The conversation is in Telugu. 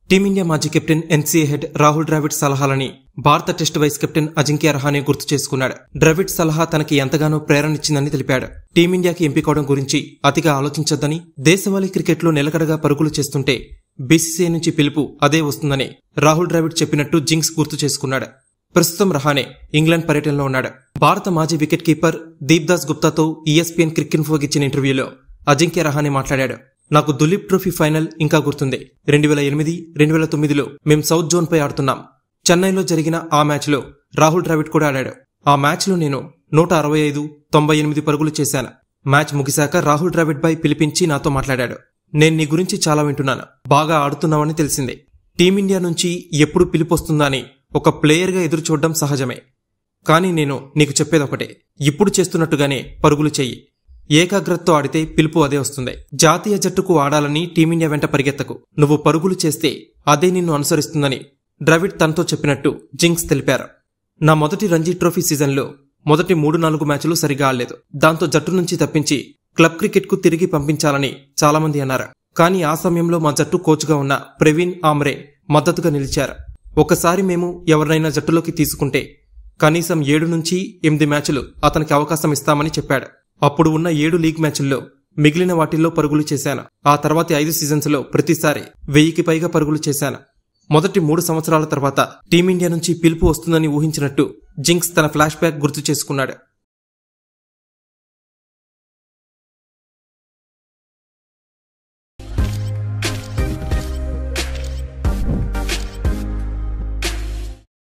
టీమిండియా మాజీ captain NCA head Rahul Dravid సలహాలని భారత test vice captain Ajinkya Rahane గుర్తు చేసుకున్నాడు ద్రవిడ్ సలహా తనకి ఎంతగానో ప్రేరణిచ్చిందని తెలిపాడు టీమిండియాకి ఎంపికవడం గురించి అతిగా ఆలోచించొద్దని దేశవాళీ క్రికెట్లో నిలకడగా పరుగులు చేస్తుంటే బీసీసీఐ నుంచి పిలుపు అదే వస్తుందని రాహుల్ ద్రావిడ్ చెప్పినట్టు జింక్స్ గుర్తు చేసుకున్నాడు ప్రస్తుతం రహానే ఇంగ్లాండ్ పర్యటనలో ఉన్నాడు భారత మాజీ వికెట్ కీపర్ దీప్దాస్ గుప్తాతో ఈఎస్పీఎన్ క్రికెట్ ఇచ్చిన ఇంటర్వ్యూలో అజింక్య రహానే మాట్లాడాడు నాకు దులీప్ ట్రోఫీ ఫైనల్ ఇంకా గుర్తుంది రెండు వేల ఎనిమిది రెండు వేల తొమ్మిదిలో మేం సౌత్ జోన్ పై ఆడుతున్నాం చెన్నైలో జరిగిన ఆ మ్యాచ్లో రాహుల్ ద్రావిడ్ కూడా ఆడాడు ఆ మ్యాచ్లో నేను నూట అరవై ఐదు తొంభై ఎనిమిది పరుగులు చేశాను మ్యాచ్ ముగిశాక రాహుల్ ద్రావిడ్ పై పిలిపించి నాతో మాట్లాడాడు నేను నీ గురించి చాలా వింటున్నాను బాగా ఆడుతున్నావని తెలిసింది టీమిండియా నుంచి ఎప్పుడు పిలుపొస్తుందా అని ఒక ప్లేయర్గా ఎదురు చూడడం సహజమే కానీ నేను నీకు చెప్పేదొకటే ఇప్పుడు చేస్తున్నట్టుగానే పరుగులు చెయ్యి ఏకాగ్రతతో ఆడితే పిలుపు అదే వస్తుంది జాతీయ జట్టుకు ఆడాలని టీమిండియా వెంట పరిగెత్తకు నువ్వు పరుగులు చేస్తే అదే నిన్ను అనుసరిస్తుందని ద్రవిడ్ తనతో చెప్పినట్టు జింక్స్ తెలిపారు నా మొదటి రంజీ ట్రోఫీ సీజన్లో మొదటి మూడు నాలుగు మ్యాచ్లు సరిగా ఆడలేదు దాంతో జట్టు నుంచి తప్పించి క్లబ్ క్రికెట్కు తిరిగి పంపించాలని చాలామంది అన్నారు కానీ ఆ సమయంలో మా జట్టు కోచ్గా ఉన్న ప్రవీణ్ ఆమ్రే మద్దతుగా నిలిచారు ఒకసారి మేము ఎవరినైనా జట్టులోకి తీసుకుంటే కనీసం ఏడు నుంచి ఎనిమిది మ్యాచ్లు అతనికి అవకాశం ఇస్తామని చెప్పాడు అప్పుడు ఉన్న ఏడు లీగ్ మ్యాచ్ల్లో మిగిలిన వాటిల్లో పరుగులు చేశాను ఆ తర్వాతి ఐదు సీజన్స్లో ప్రతిసారి వెయ్యికి పైగా పరుగులు చేశాను మొదటి మూడు సంవత్సరాల తర్వాత టీమిండియా నుంచి పిలుపు వస్తుందని ఊహించినట్టు జింక్స్ తన ఫ్లాష్ బ్యాక్ గుర్తు చేసుకున్నాడు